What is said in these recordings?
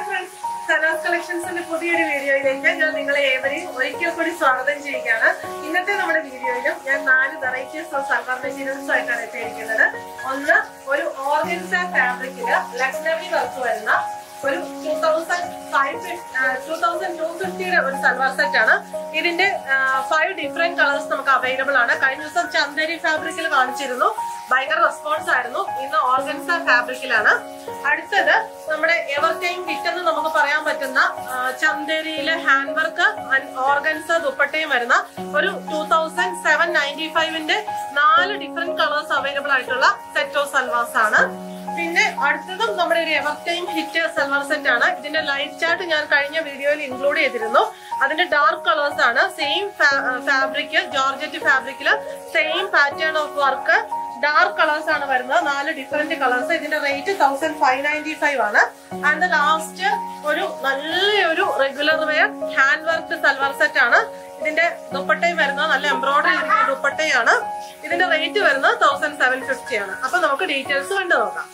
friends Sana's കളക്ഷൻസിന്റെ പുതിയൊരു വീഡിയോയിലേക്ക് ഞാൻ നിങ്ങളെ ഏവരെയും ഒരിക്കൽ കൂടി സ്വാഗതം ചെയ്യുകയാണ് ഇന്നത്തെ നമ്മുടെ വീഡിയോയിലും ഞാൻ നാല് വെറൈറ്റീസ് ഓഫ് സൽവാർ മെറ്റീരിയൽസ് ആയിട്ടാണ് എത്തിയിരിക്കുന്നത് ഒന്ന് ഒരു ഓർഗൻസ ഫാബ്രിക്കില് ലക്നവി വർക്ക് വരുന്ന ഒരു two thousand five two thousand two ഫിഫ്റ്റിയുടെ ഒരു സൽവാർ സെറ്റ് ആണ് ഇതിന്റെ ഫൈവ് ഡിഫറെന്റ് കളേഴ്സ് നമുക്ക് അവൈലബിൾ ആണ് കഴിഞ്ഞ ദിവസം ചന്ദേരി ഫാബ്രിക്കിൽ കാണിച്ചിരുന്നു ഭയങ്കര റെസ്പോൺസ് ആയിരുന്നു ഇന്ന് ഓർഗൻസ ഫാബ്രിക്കിലാണ് അടുത്തത് നമ്മുടെ എവർ ടൈം വിറ്റ് എന്ന് നമുക്ക് പറയാൻ പറ്റുന്ന ആ, ചന്തേരിയിലെ ഹാൻഡ് വർക്ക് ഓർഗൻസ ദുപ്പട്ടയും വരുന്ന ഒരു ടൂ തൗസൻഡ് സെവൻ നയൻറ്റി ഫൈവിന്റെ നാല് ഡിഫറെന്റ് കളേഴ്സ് അവൈലബിൾ ആയിട്ടുള്ള സെറ്റ് ഓഫ് സൽവാസ് ആണ് പിന്നെ അടുത്തതും നമ്മുടെ ഒരു ever time hit salwar set ആണ് ഇതിന്റെ ലൈറ്റ് ചാർട്ട് ഞാൻ കഴിഞ്ഞ വീഡിയോയിൽ ഇൻക്ലൂഡ് ചെയ്തിരുന്നു അതിന്റെ ഡാർക്ക് കളേഴ്സ് ആണ് സെയിം ഫാബ്രിക് ജോർജറ്റ് ഫാബ്രിക്കില് same pattern of work dark colours ആണ് വരുന്നത് നാല് ഡിഫറെന്റ് കളേഴ്സ് ഇതിന്റെ rate thousand five ninety five ആണ് ആൻഡ് ലാസ്റ്റ് ഒരു നല്ലൊരു regular wear hand work salwar set ആണ് ഇതിന്റെ ദുപ്പട്ടയും വരുന്നത് നല്ല എംബ്രോയിഡറി ഇരിക്കുന്ന ദുപ്പട്ടയാണ് ഇതിന്റെ റേറ്റ് വരുന്നത് തൗസൻഡ് സെവൻ ഫിഫ്റ്റി ആണ് അപ്പൊ നമുക്ക് ഡീറ്റെയിൽസ് കണ്ടു നോക്കാം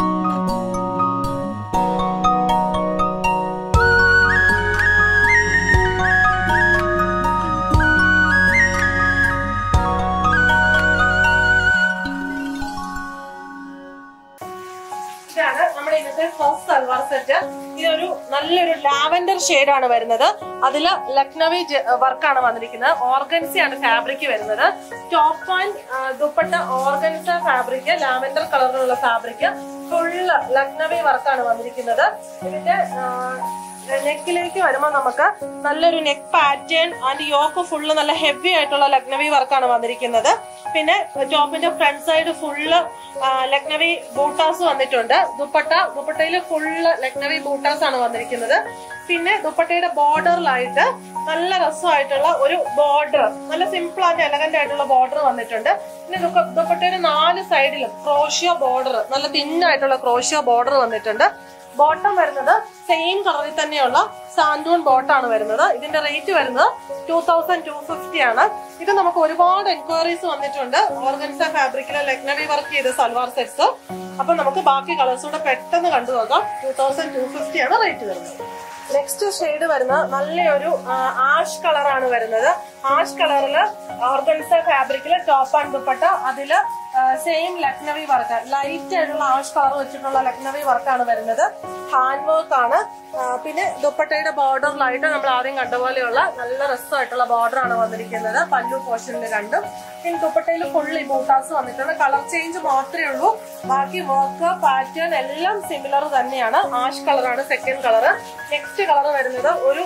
ഇതാണ് നമ്മുടെ ഇന്നത്തെ ഫസ്റ്റ് സൽവാർ സെറ്റ് ഇതൊരു നല്ലൊരു ലാവൻഡർ ആണ് വരുന്നത് അതില് ലക്നവി വർക്കാണ് വന്നിരിക്കുന്നത് ഓർഗൻസി ആണ് ഫാബ്രിക് വരുന്നത് top and dupatta organza fabric lavender കളറിലുള്ള ഫാബ്രിക് ഫുള്ള് ലക്നവി വർക്കാണ് വന്നിരിക്കുന്നത് ഇതിന്റെ നെക്കിലേക്ക് വരുമ്പോൾ നമുക്ക് നല്ലൊരു neck pattern and yoke full നല്ല ഹെവി ആയിട്ടുള്ള ലക്നവി വർക്കാണ് വന്നിരിക്കുന്നത് പിന്നെ ടോപ്പിന്റെ front side full Lucknowi buttas വന്നിട്ടുണ്ട് ദുപ്പട്ട ദുപ്പട്ടയിൽ ഫുള്ള് ലക്നവി ബൂട്ടാസ് ആണ് വന്നിരിക്കുന്നത് പിന്നെ ദുപ്പട്ടയുടെ ബോർഡറിലായിട്ട് നല്ല രസമായിട്ടുള്ള ഒരു ബോർഡർ നല്ല സിമ്പിൾ ആൻഡ് എലഗന്റ് ആയിട്ടുള്ള ബോർഡർ വന്നിട്ടുണ്ട് പിന്നെ ദുപ്പ- ദുപ്പട്ടയുടെ നാല് സൈഡിലും ക്രോഷ്യോ ബോർഡർ നല്ല തിന്നായിട്ടുള്ള ക്രോഷ്യോ ബോർഡർ വന്നിട്ടുണ്ട് ബോട്ടം വരുന്നത് സെയിം കളറിൽ തന്നെയുള്ള സാൻഡൂൺ ബോട്ടാണ് വരുന്നത് ഇതിന്റെ റേറ്റ് വരുന്നത് ടൂ തൗസൻഡ് ടു ഫിഫ്റ്റി ആണ് ഇത് നമുക്ക് ഒരുപാട് എൻക്വയറീസ് വന്നിട്ടുണ്ട് ഓർഗൻസ ഫാബ്രിക്കിലെ ലക്നവി വർക്ക് ചെയ്ത സൽവാർ സെറ്റ്സ് അപ്പൊ നമുക്ക് ബാക്കി കളേഴ്സ് കൂടെ പെട്ടെന്ന് കണ്ടു നോക്കാം ടൂ തൗസൻഡ് ടു ഫിഫ്റ്റി ആണ് റേറ്റ് വരുന്നത് നെക്സ്റ്റ് ഷെയ്ഡ് വരുന്നത് നല്ലൊരു ആഷ് കളറാണ് വരുന്നത് ആഷ് കളറില് ഓർഗൻസ ഫാബ്രിക്കില് ടോപ്പ് ആൻഡ് ദുപ്പട്ട അതില് സെയിം ലക്നവി വർക്ക് ലൈറ്റ് ആയിട്ടുള്ള ആഷ് കളർ വെച്ചിട്ടുള്ള ലക്നവി വർക്കാണ് വരുന്നത് ഹാൻഡ് വർക്ക് ആണ് ആ, പിന്നെ ദുപ്പട്ടയുടെ ബോർഡറിലായിട്ട് നമ്മൾ ആദ്യം കണ്ട പോലെയുള്ള നല്ല രസമായിട്ടുള്ള ബോർഡർ ആണ് വന്നിരിക്കുന്നത് പല്ലു പോർഷനിൽ രണ്ടും പിന്നെ ദുപ്പട്ടയിൽ ഫുള്ളി ബൂട്ടാസ് വന്നിട്ടുണ്ട് കളർ ചേഞ്ച് മാത്രമേ ഉള്ളൂ ബാക്കി വർക്ക് പാറ്റേൺ എല്ലാം സിമിലർ തന്നെയാണ് ആഷ് കളറാണ് സെക്കൻഡ് കളർ നെക്സ്റ്റ് കളർ വരുന്നത് ഒരു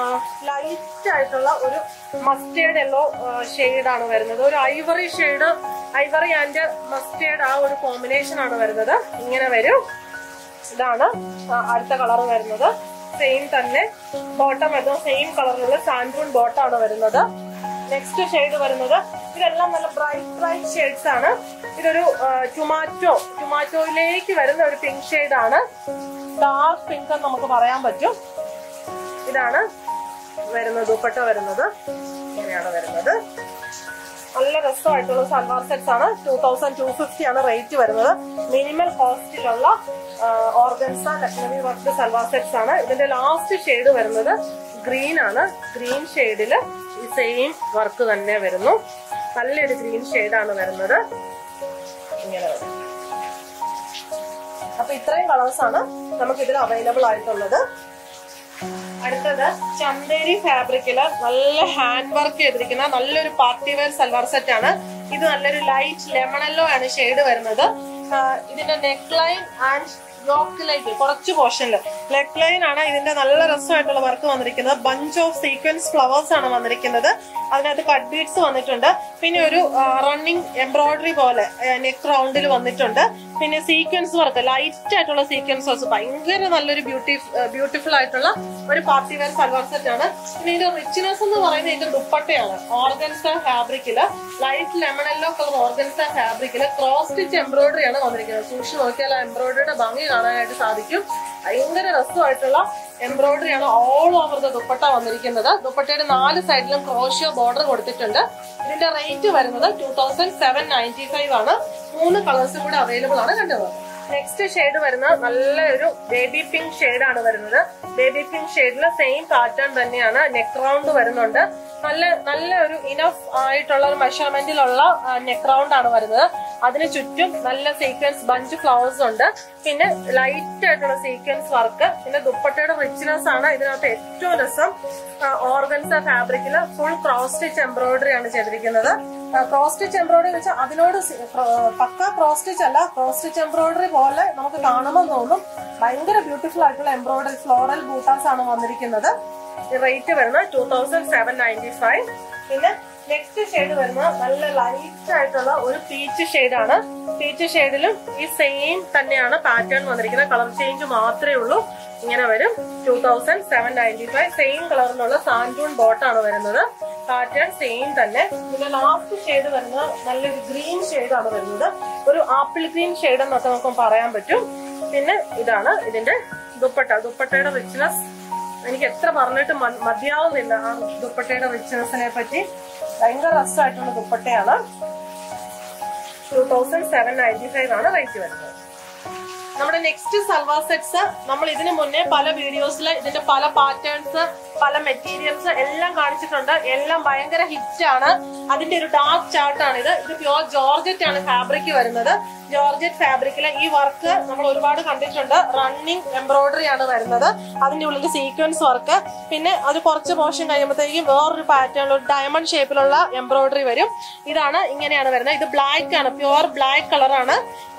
ലൈറ്റ് ആയിട്ടുള്ള ഒരു മസ്റ്റേർഡ് യെല്ലോ ആണ് വരുന്നത് ഒരു ivory shade ivory and mustard ആ ഒരു കോമ്പിനേഷൻ ആണ് വരുന്നത് ഇങ്ങനെ വരും ഇതാണ് ആ, അടുത്ത കളർ വരുന്നത് സെയിം തന്നെ ബോട്ടം വരുന്നത് സെയിം കളറിലുള്ള സാൻഡൂൺ ബോട്ടാണ് വരുന്നത് നെക്സ്റ്റ് ഷെയ്ഡ് വരുന്നത് ഇതെല്ലാം നല്ല ബ്രൈറ്റ് ബ്രൈറ്റ് ഷെയ്ഡ്സ് ആണ് ഇതൊരു ടൊമാറ്റോ ടൊമാറ്റോയിലേക്ക് വരുന്ന ഒരു പിങ്ക് ഷെയ്ഡ് ആണ് ഡാർക്ക് പിങ്ക് എന്ന് നമുക്ക് പറയാൻ പറ്റും ഇതാണ് വരുന്നത് ദുപ്പട്ട വരുന്നത് ഇങ്ങനെയാണ് വരുന്നത് നല്ല രസമായിട്ടുള്ള സൽവാർ സെറ്റ്സ് ആണ് ടൂ തൗസൻഡ് ടു ഫിഫ്റ്റി ആണ് റേറ്റ് വരുന്നത് മിനിമൽ കോസ്റ്റിലുള്ള organza Lucknowi work salwar sets ആണ് ഇതിന്റെ ലാസ്റ്റ് ഷെയ്ഡ് വരുന്നത് ഗ്രീൻ ആണ് ഗ്രീൻ ഷെയ്ഡില് ഈ സെയിം വർക്ക് തന്നെ വരുന്നു നല്ലൊരു ഗ്രീൻ ഷെയ്ഡാണ് വരുന്നത് ഇങ്ങനെ വരും അപ്പൊ ഇത്രയും കളേഴ്സ് ആണ് നമുക്ക് ഇതിൽ അവൈലബിൾ ആയിട്ടുള്ളത് അടുത്തത് ചന്തേരി ഫാബ്രിക്കില് നല്ല ഹാൻഡ് വർക്ക് ചെയ്തിരിക്കുന്ന നല്ലൊരു പാർട്ടി വെയർ സൽവാർ സെറ്റ് ആണ് ഇത് നല്ലൊരു ലൈറ്റ് ലെമണല്ലോ ആണ് ഷെയ്ഡ് വരുന്നത് ആ, ഇതിന്റെ നെക്ക് ലൈൻ ആൻഡ് യോക്കിലേക്ക് കുറച്ച് പോർഷനിൽ നെക്ക് ലൈൻ ആണ് ഇതിന്റെ നല്ല രസമായിട്ടുള്ള വർക്ക് വന്നിരിക്കുന്നത് ബഞ്ച് ഓഫ് സീക്വൻസ് ഫ്ലവേഴ്സ് ആണ് വന്നിരിക്കുന്നത് അതിനകത്ത് കട്ട് ബീഡ്സ് വന്നിട്ടുണ്ട് പിന്നെ ഒരു റണ്ണിങ് എംബ്രോയിഡറി പോലെ നെക്ക് റൗണ്ടിൽ വന്നിട്ടുണ്ട് പിന്നെ സീക്വൻസ് വർക്ക് ലൈറ്റ് ആയിട്ടുള്ള സീക്വൻസ് വർക്ക്സ് ഭയങ്കര നല്ലൊരു ബ്യൂട്ടി ബ്യൂട്ടിഫുൾ ആയിട്ടുള്ള ഒരു പാർട്ടി വെയർ സൽവാർ സെറ്റ് ആണ് പിന്നെ ഇതിന്റെ റിച്ച്നെസ് എന്ന് പറയുന്നത് ഇതിന്റെ ദുപ്പട്ടയാണ് ഓർഗൻസ ഫാബ്രിക്കില് light lemon yellow colour organza ഫാബ്രിക്കില് ക്രോസ് സ്റ്റിച്ച് എംബ്രോയിഡറി ആണ് വന്നിരിക്കുന്നത് സൂക്ഷിച്ച് നോക്കിയാൽ ആ എംബ്രോയിഡറിയുടെ ഭംഗി കാണാനായിട്ട് സാധിക്കും ഭയങ്കര രസമായിട്ടുള്ള എംബ്രോയിഡറി ആണ് ഓൾ ഓവർ ദ ദുപ്പട്ട വന്നിരിക്കുന്നത് ദുപ്പട്ടയുടെ നാല് സൈഡിലും ക്രോഷ്യോ ബോർഡർ കൊടുത്തിട്ടുണ്ട് ഇതിന്റെ റേറ്റ് വരുന്നത് two thousand seven ninety five ആണ് മൂന്ന് കളേഴ്സും കൂടെ അവൈലബിൾ ആണ് കണ്ടത് നെക്സ്റ്റ് ഷെയ്ഡ് വരുന്നത് നല്ലൊരു ബേബി പിങ്ക് ഷെയ്ഡാണ് വരുന്നത് ബേബി പിങ്ക് ഷെയ്ഡിൽ സെയിം പാറ്റേൺ തന്നെയാണ് നെക്ക് റൗണ്ട് വരുന്നുണ്ട് നല്ല നല്ല ഒരു ഇനഫ് ആയിട്ടുള്ള ഒരു മെഷർമെന്റിലുള്ള നെക്ക് റൗണ്ട് ആണ് വരുന്നത് അതിന് ചുറ്റും നല്ല സീക്വൻസ് ബഞ്ച് ഫ്ലവേഴ്സ് ഉണ്ട് പിന്നെ ലൈറ്റ് ആയിട്ടുള്ള സീക്വൻസ് വർക്ക് പിന്നെ ദുപ്പട്ടയുടെ റിച്ച്നെസ് ആണ് ഇതിനകത്ത് ഏറ്റവും രസം ഓർഗൻസ ഫാബ്രിക്കിൽ ഫുൾ ക്രോസ് സ്റ്റിച്ച് എംബ്രോയിഡറി ആണ് ചെയ്തിരിക്കുന്നത് ക്രോസ് സ്റ്റിച്ച് എംബ്രോയിഡറി വെച്ചാൽ അതിനോട് സി- ക്രോ- പക്ക ക്രോസ് സ്റ്റിച്ച് അല്ല ക്രോസ് സ്റ്റിച്ച് എംബ്രോയിഡറി പോലെ നമുക്ക് കാണുമ്പോൾ തോന്നും ഭയങ്കര ബ്യൂട്ടിഫുൾ ആയിട്ടുള്ള എംബ്രോയിഡറി ഫ്ലോറൽ ബൂട്ടാസ് ആണ് വന്നിരിക്കുന്നത് റേറ്റ് വരുന്നത് two thousand seven ninety five പിന്നെ നെക്സ്റ്റ് ഷെയ്ഡ് വരുന്നത് നല്ല ലൈറ്റ് ആയിട്ടുള്ള ഒരു പീച്ച് ഷെയ്ഡാണ് പീച്ച് ഷെയ്ഡിലും ഈ സെയിം തന്നെയാണ് പാറ്റേൺ വന്നിരിക്കുന്നത് കളർ ചേഞ്ച് മാത്രമേ ഉള്ളൂ ഇങ്ങനെ വരും two thousand seven ninety five same കളറിലുള്ള സാൻഡൂൺ ബോട്ടാണ് വരുന്നത് പാറ്റേൺ സെയിം തന്നെ പിന്നെ ലാസ്റ്റ് ഷെയ്ഡ് വരുന്നത് നല്ലൊരു ഗ്രീൻ ഷെയ്ഡാണ് വരുന്നത് ഒരു ആപ്പിൾ ഗ്രീൻ ഷെയ്ഡ് എന്നൊക്കെ നമുക്ക് പറയാൻ പറ്റും പിന്നെ ഇതാണ് ഇതിന്റെ ദുപ്പട്ട ദുപ്പട്ടയുടെ റിച്ച്നെസ് എനിക്ക് എത്ര പറഞ്ഞിട്ട് മ- മതിയാവുന്നില്ല ആ ദുപ്പട്ടയുടെ റിച്ച്നെസ്സിനെ പറ്റി ഭയങ്കര രസമായിട്ടുള്ള ദുപ്പട്ടയാണ് two thousand seven ninety five ആണ് റേറ്റ് വരുന്നത് നമ്മുടെ നെക്സ്റ്റ് സൽവാർ സെറ്റ്സ് നമ്മൾ ഇതിനു മുന്നേ പല വീഡിയോസിൽ ഇതിന്റെ പല പാറ്റേൺസ് പല മെറ്റീരിയൽസ് എല്ലാം കാണിച്ചിട്ടുണ്ട് എല്ലാം ഭയങ്കര ഹിറ്റ് ആണ് അതിന്റെ ഒരു ഡാർക്ക് ചാർട്ട് ആണ് ഇത് ഇത് പ്യോർ ജോർജറ്റ് ആണ് ഫാബ്രിക് വരുന്നത് ജോർജറ്റ് ഫാബ്രിക്കിലെ ഈ വർക്ക് നമ്മൾ ഒരുപാട് കണ്ടിട്ടുണ്ട് റണ്ണിങ് എംബ്രോയിഡറി ആണ് വരുന്നത് അതിന്റെ ഉള്ളിൽ സീക്വൻസ് വർക്ക് പിന്നെ അത് കുറച്ച് പോർഷൻ കഴിയുമ്പോഴത്തേക്കും വേറൊരു പാറ്റേൺ ഒരു ഡയമണ്ട് ഷേപ്പിലുള്ള എംബ്രോയിഡറി വരും ഇതാണ് ഇങ്ങനെയാണ് വരുന്നത് ഇത് ബ്ലാക്ക് ആണ് പ്യുവർ ബ്ലാക്ക് കളറാണ്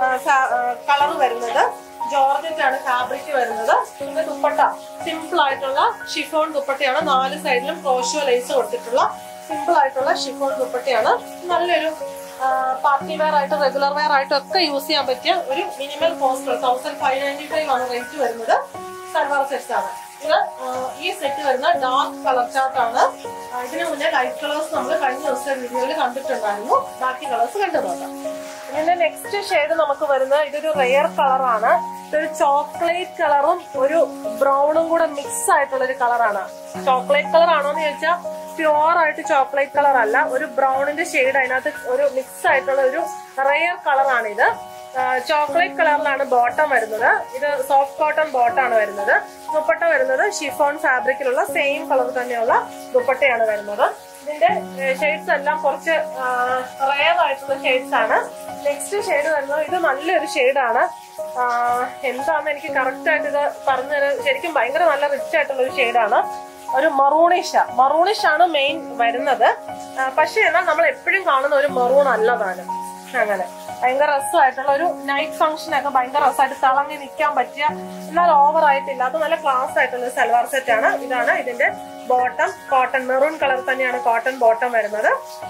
കളർ വരുന്നത് ജോർജറ്റ് ആണ് ഫാബ്രിക് വരുന്നത് പിന്നെ ദുപ്പട്ട സിമ്പിൾ ആയിട്ടുള്ള ഷിഫോൺ ദുപ്പട്ടയാണ് നാല് സൈഡിലും ക്രോഷോ ലേസ് കൊടുത്തിട്ടുള്ള സിമ്പിൾ ആയിട്ടുള്ള ഷിഫോൺ ദുപ്പട്ടയാണ് നല്ലൊരു പാർട്ടി വെയർ ആയിട്ട് റെഗുലർ വെയർ ആയിട്ടും ഒക്കെ യൂസ് ചെയ്യാൻ പറ്റിയ ഒരു minimal cost thousand five ninety five ആണ് റേറ്റ് വരുന്നത് സൽവാർ സെറ്റ്സ് ആണ് ഇത് ആ, ഈ സെറ്റ് വരുന്ന ഡാർക്ക് കളർ ചാർട്ട് ആണ് ആ, ഇതിന് മുന്നേ ലൈറ്റ് കളേഴ്സ് നമ്മൾ കഴിഞ്ഞ ദിവസത്തെ വീഡിയോയിൽ കണ്ടിട്ടുണ്ടായിരുന്നു ബാക്കി കളേഴ്സ് കണ്ടു നോക്കാം ഇതിന്റെ നെക്സ്റ്റ് ഷെയ്ഡ് നമുക്ക് വരുന്നത് ഇതൊരു റെയർ കളറാണ് ഇതൊരു ചോക്ലേറ്റ് കളറും ഒരു ബ്രൗണും കൂടെ മിക്സ് ആയിട്ടുള്ള ഒരു കളറാണ് ചോക്ലേറ്റ് കളർ ആണോ എന്ന് ചോദിച്ചാൽ പ്യുവർ ആയിട്ട് ചോക്ലേറ്റ് കളർ അല്ല ഒരു ബ്രൗണിന്റെ ഷെയ്ഡ് അതിനകത്ത് ഒരു മിക്സ് ആയിട്ടുള്ള ഒരു റെയർ കളറാണ് ഇത് ചോക്ലേറ്റ് കളറിലാണ് ബോട്ടം വരുന്നത് ഇത് സോഫ്റ്റ് കോട്ടൺ ബോട്ടാണ് വരുന്നത് ദുപ്പട്ട വരുന്നത് ഷിഫോൺ ഫാബ്രിക്കിലുള്ള സെയിം കളർ തന്നെയുള്ള ദുപ്പട്ടയാണ് വരുന്നത് ഇതിന്റെ ഷെയ്ഡ്സ് എല്ലാം കുറച്ച് റയർ ആയിട്ടുള്ള ഷെയ്ഡ്സ് ആണ് നെക്സ്റ്റ് ഷെയ്ഡ് വരുന്നത് ഇത് നല്ലൊരു ഷെയ്ഡാണ് എന്താന്ന് എനിക്ക് കറക്റ്റ് ആയിട്ട് ഇത് പറഞ്ഞത് ശരിക്കും ഭയങ്കര നല്ല റിച്ച് ആയിട്ടുള്ള ഒരു ഷെയ്ഡാണ് ഒരു മറൂണിഷ് മറൂണിഷ് ആണ് മെയിൻ വരുന്നത് ആ, പക്ഷേ എന്നാൽ നമ്മൾ എപ്പോഴും കാണുന്ന ഒരു മറൂൺ അല്ല താനും അങ്ങനെ ഭയങ്കര രസമായിട്ടുള്ള ഒരു നൈറ്റ് ഫംഗ്ഷൻ ഒക്കെ ഭയങ്കര രസമായിട്ട് തിളങ്ങി നിൽക്കാൻ പറ്റിയ എന്നാൽ ഓവർ ആയിട്ടില്ലാത്ത നല്ല ക്ലാസ് ആയിട്ടുള്ള ഒരു സൽവാർ സെറ്റ് ആണ് ഇതാണ് ഇതിന്റെ ബോട്ടം കോട്ടൺ മെറൂൺ കളർ തന്നെയാണ് കോട്ടൺ ബോട്ടം വരുന്നത്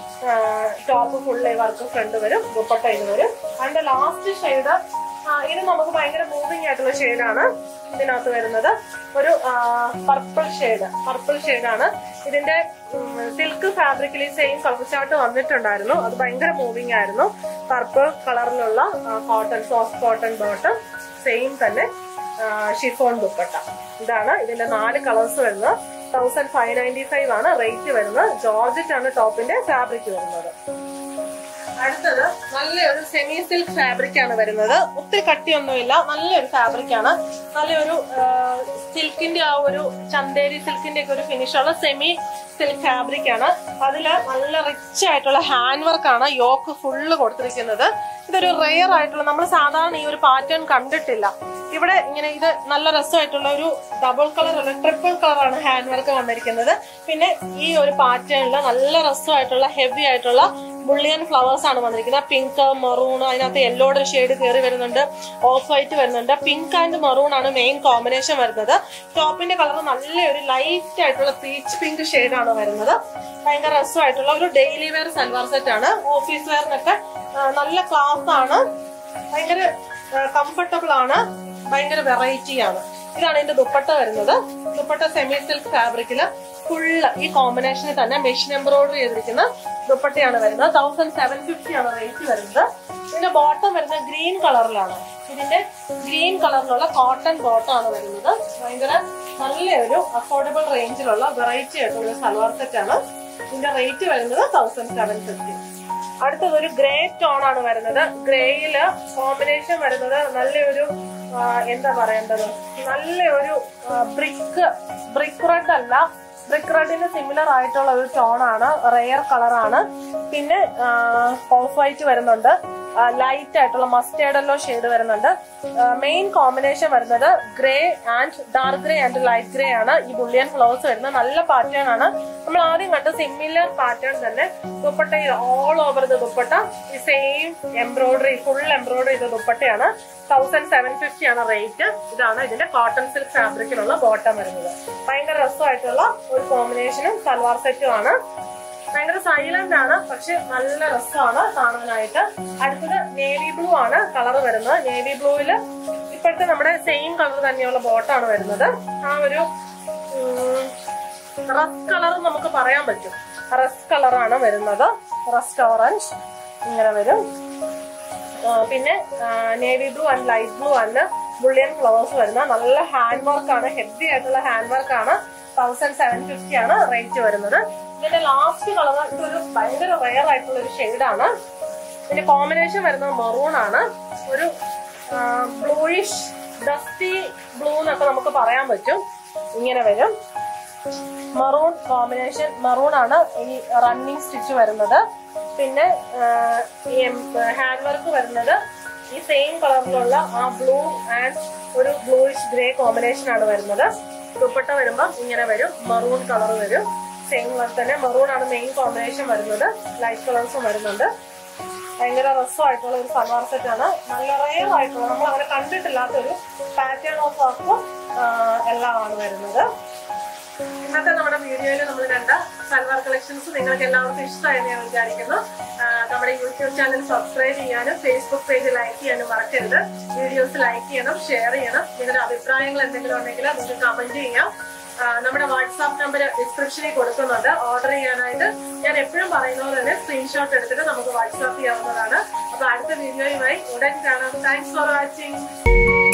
ടോപ്പ് ഫുള്ള് വർക്ക് ഫ്രണ്ട് വരും ദുപ്പട്ട ഇത് വരും അതിന്റെ ലാസ്റ്റ് ഷെയ്ഡ് ഇത് നമുക്ക് ഭയങ്കര മൂവിങ് ആയിട്ടുള്ള ഷെയ്ഡാണ് ഇതിനകത്ത് വരുന്നത് ഒരു പർപ്പിൾ ഷെയ്ഡ് പർപ്പിൾ ഷെയ്ഡാണ് ഇതിന്റെ സിൽക്ക് ഫാബ്രിക്കിൽ ഈ സെയിം കളർ ചാർട്ട് വന്നിട്ടുണ്ടായിരുന്നു അത് ഭയങ്കര മൂവിങ് ആയിരുന്നു പർപ്പിൾ കളറിലുള്ള cotton soft cotton bottom same തന്നെ ഷിഫോൺ ദുപ്പട്ട ഇതാണ് ഇതിന്റെ നാല് കളേഴ്സ് വരുന്നത് തൗസൻഡ് ഫൈവ് നയൻറ്റി ഫൈവ് ആണ് റേറ്റ് വരുന്നത് ജോർജറ്റ് ആണ് ടോപ്പിന്റെ ഫാബ്രിക് വരുന്നത് അടുത്തത് നല്ലൊരു സെമി സിൽക്ക് ഫാബ്രിക് ആണ് വരുന്നത് ഒത്തിരി കട്ടിയൊന്നുമില്ല നല്ലൊരു ഫാബ്രിക് ആണ് നല്ലൊരു സിൽക്കിന്റെ ആ ഒരു ചന്തേരി സിൽക്കിന്റെ ഒക്കെ ഒരു ഫിനിഷ് ഉള്ള സെമി സിൽക്ക് ഫാബ്രിക് ആണ് അതില് നല്ല റിച്ച് ആയിട്ടുള്ള ഹാൻഡ് വർക്ക് ആണ് യോക്ക് ഫുള്ള് കൊടുത്തിരിക്കുന്നത് ഇതൊരു റെയർ ആയിട്ടുള്ള നമ്മൾ സാധാരണ ഈ ഒരു പാറ്റേൺ കണ്ടിട്ടില്ല ഇവിടെ ഇങ്ങനെ ഇത് നല്ല രസമായിട്ടുള്ള ഒരു ഡബിൾ കളർ അല്ല ട്രിപ്പിൾ കളറാണ് ഹാൻഡ് വർക്ക് വന്നിരിക്കുന്നത് പിന്നെ ഈ ഒരു പാറ്റേണിൽ നല്ല രസമായിട്ടുള്ള ഹെവി ആയിട്ടുള്ള ബുള്ളിയൻ ഫ്ലവേഴ്സ് ആണ് വന്നിരിക്കുന്നത് പിങ്ക് മറൂൺ അതിനകത്ത് യെല്ലോയുടെ ഷെയ്ഡ് കയറി വരുന്നുണ്ട് ഓഫ് വൈറ്റ് വരുന്നുണ്ട് പിങ്ക് ആൻഡ് മറൂൺ ആണ് മെയിൻ കോമ്പിനേഷൻ വരുന്നത് ടോപ്പിന്റെ കളർ നല്ലൊരു ലൈറ്റ് ആയിട്ടുള്ള പീച്ച് പിങ്ക് ഷെയ്ഡാണ് വരുന്നത് ഭയങ്കര രസമായിട്ടുള്ള ഒരു ഡെയിലി വെയർ സൽവാർ സെറ്റ് ആണ് ഓഫീസ് വെയറിനൊക്കെ ആ, നല്ല ക്ലാസ് ആണ് ഭയങ്കര കംഫർട്ടബിൾ ആണ് ഭയങ്കര വെറൈറ്റി ആണ് ഇതാണ് ഇതിന്റെ ദുപ്പട്ട വരുന്നത് ദുപ്പട്ട സെമി സിൽക്ക് ഫാബ്രിക്കില് ഫുള്ള് ഈ കോമ്പിനേഷനിൽ തന്നെ മെഷീൻ എംബ്രോയിഡറി ചെയ്തിരിക്കുന്ന ദുപ്പട്ടയാണ് വരുന്നത് തൗസൻഡ് സെവൻ ഫിഫ്റ്റി ആണ് റേറ്റ് വരുന്നത് ഇതിന്റെ ബോട്ടം വരുന്നത് ഗ്രീൻ കളറിലാണ് ഇതിന്റെ ഗ്രീൻ കളറിലുള്ള കോട്ടൺ ബോട്ടം ആണ് വരുന്നത് ഭയങ്കര നല്ലൊരു അഫോർഡബിൾ റേഞ്ചിലുള്ള വെറൈറ്റി ആയിട്ടുള്ള ഒരു സൽവാർ സെറ്റ് ആണ് ഇതിന്റെ റേറ്റ് വരുന്നത് തൗസൻഡ് സെവൻ ഫിഫ്റ്റി അടുത്തത് ഒരു ഗ്രേ ടോൺ ആണ് വരുന്നത് ഗ്രേയില് കോമ്പിനേഷൻ വരുന്നത് നല്ലൊരു ആ, എന്താ പറയേണ്ടത് നല്ലൊരു ബ്രിക്ക് ബ്രിക്ക് റെഡ് അല്ല ബ്രിക്ക് റെഡിന് സിമിലർ ആയിട്ടുള്ള ഒരു ടോൺ ആണ് റെയർ കളറാണ് പിന്നെ ഓഫ് വൈറ്റ് വരുന്നുണ്ട് ലൈറ്റ് ആയിട്ടുള്ള മസ്റ്റേർഡ് എല്ലോ ഷെയ്ഡ് വരുന്നുണ്ട് മെയിൻ കോമ്പിനേഷൻ വരുന്നത് grey and dark grey and light grey ആണ് ഈ ബുള്ളിയൻ ഫ്ലവേഴ്സ് വരുന്നത് നല്ല പാറ്റേൺ ആണ് നമ്മൾ ആദ്യം കണ്ട സിമിലർ പാറ്റേൺ തന്നെ dupatta all over the dupatta ഈ സെയിം എംബ്രോയിഡറി ഫുൾ എംബ്രോയിഡറി ചെയ്ത ദുപ്പട്ടയാണ് തൗസൻഡ് സെവൻ ഫിഫ്റ്റി ആണ് റേറ്റ് ഇതാണ് ഇതിന്റെ കോട്ടൺ സിൽക്ക് ഫാബ്രിക്കിലുള്ള ബോട്ടം വരുന്നത് ഭയങ്കര രസമായിട്ടുള്ള ഒരു കോമ്പിനേഷനും സൽവാർ സെറ്റും ആണ് ഭയങ്കര സൈലന്റ് ആണ് പക്ഷെ നല്ല രസമാണ് കാണാനായിട്ട് അടുത്തത് നേവി ബ്ലൂ ആണ് കളർ വരുന്നത് നേവി ബ്ലൂവില് ഇപ്പോഴത്തെ നമ്മുടെ സെയിം കളർ തന്നെയുള്ള ബോട്ടാണ് വരുന്നത് ആ ഒരു റസ് കളർ നമുക്ക് പറയാൻ പറ്റും റസ് കളറാണ് വരുന്നത് റസ്റ്റ് ഓറഞ്ച് ഇങ്ങനെ വരും ആ, പിന്നെ navy blue and light blue ആണ് ബുള്ളിയൻ ഫ്ലവേഴ്സ് വരുന്ന നല്ല ഹാൻഡ് വർക്ക് ആണ് ഹെവി ആയിട്ടുള്ള ഹാൻഡ് വർക്ക് ആണ് തൗസൻഡ് സെവൻ ഫിഫ്റ്റി ആണ് റേറ്റ് വരുന്നത് ഇതിന്റെ ലാസ്റ്റ് കളർ ഒരു ഭയങ്കര റയർ ആയിട്ടുള്ള ഒരു ഷെയ്ഡാണ് ഇതിന്റെ കോമ്പിനേഷൻ വരുന്നത് മെറൂൺ ആണ് ഒരു ബ്ലൂയിഷ് ഡസ്റ്റി ബ്ലൂ എന്നൊക്കെ നമുക്ക് പറയാൻ പറ്റും ഇങ്ങനെ വരും മറൂൺ കോമ്പിനേഷൻ മറൂൺ ആണ് ഈ റണ്ണിങ് സ്റ്റിച്ച് വരുന്നത് പിന്നെ ആഹ്, ഈ ഹാൻഡ് വർക്ക് വരുന്നത് ഈ സെയിം കളറിലുള്ള ആ ബ്ലൂ ആൻഡ് ഒരു ബ്ലൂയിഷ് ഗ്രേ കോമ്പിനേഷൻ ആണ് വരുന്നത് ദുപ്പട്ട വരുമ്പോൾ ഇങ്ങനെ വരും മറൂൺ കളർ വരും സെയിം കളർ തന്നെ മറൂൺ ആണ് മെയിൻ കോമ്പിനേഷൻ വരുന്നത് ലൈറ്റ് കളേഴ്സും വരുന്നുണ്ട് ഭയങ്കര രസമായിട്ടുള്ള ഒരു സൽവാർ സെറ്റ് ആണ് നല്ല റയർ ആയിട്ടുള്ള നമ്മൾ അങ്ങനെ കണ്ടിട്ടില്ലാത്ത ഒരു പാറ്റേൺ ഓഫ് വർക്കും എല്ലാമാണ് വരുന്നത് ഇന്നത്തെ നമ്മുടെ വീഡിയോയിൽ നമ്മൾ കണ്ട സൽവാർ കളക്ഷൻസ് നിങ്ങൾക്ക് എല്ലാവർക്കും ഇഷ്ടമായെന്ന് ഞാൻ വിചാരിക്കുന്നു ആ, നമ്മുടെ യൂട്യൂബ് ചാനൽ സബ്സ്ക്രൈബ് ചെയ്യാനും ഫേസ്ബുക്ക് പേജ് ലൈക്ക് ചെയ്യാനും മറക്കരുത് വീഡിയോസ് ലൈക്ക് ചെയ്യണം ഷെയർ ചെയ്യണം നിങ്ങളുടെ അഭിപ്രായങ്ങൾ എന്തെങ്കിലും ഉണ്ടെങ്കിൽ നിങ്ങൾക്ക് കമന്റ് ചെയ്യാം ആ, നമ്മുടെ വാട്സാപ്പ് നമ്പർ ഡിസ്ക്രിപ്ഷനിൽ കൊടുക്കുന്നുണ്ട് ഓർഡർ ചെയ്യാനായിട്ട് ഞാൻ എപ്പോഴും പറയുന്നത് തന്നെ സ്ക്രീൻഷോട്ട് എടുത്തിട്ട് നമുക്ക് വാട്സാപ്പ് ചെയ്യാവുന്നതാണ് അപ്പൊ അടുത്ത വീഡിയോയുമായി ഉടൻ കാണാം താങ്ക്സ് ഫോർ വാച്ചിങ്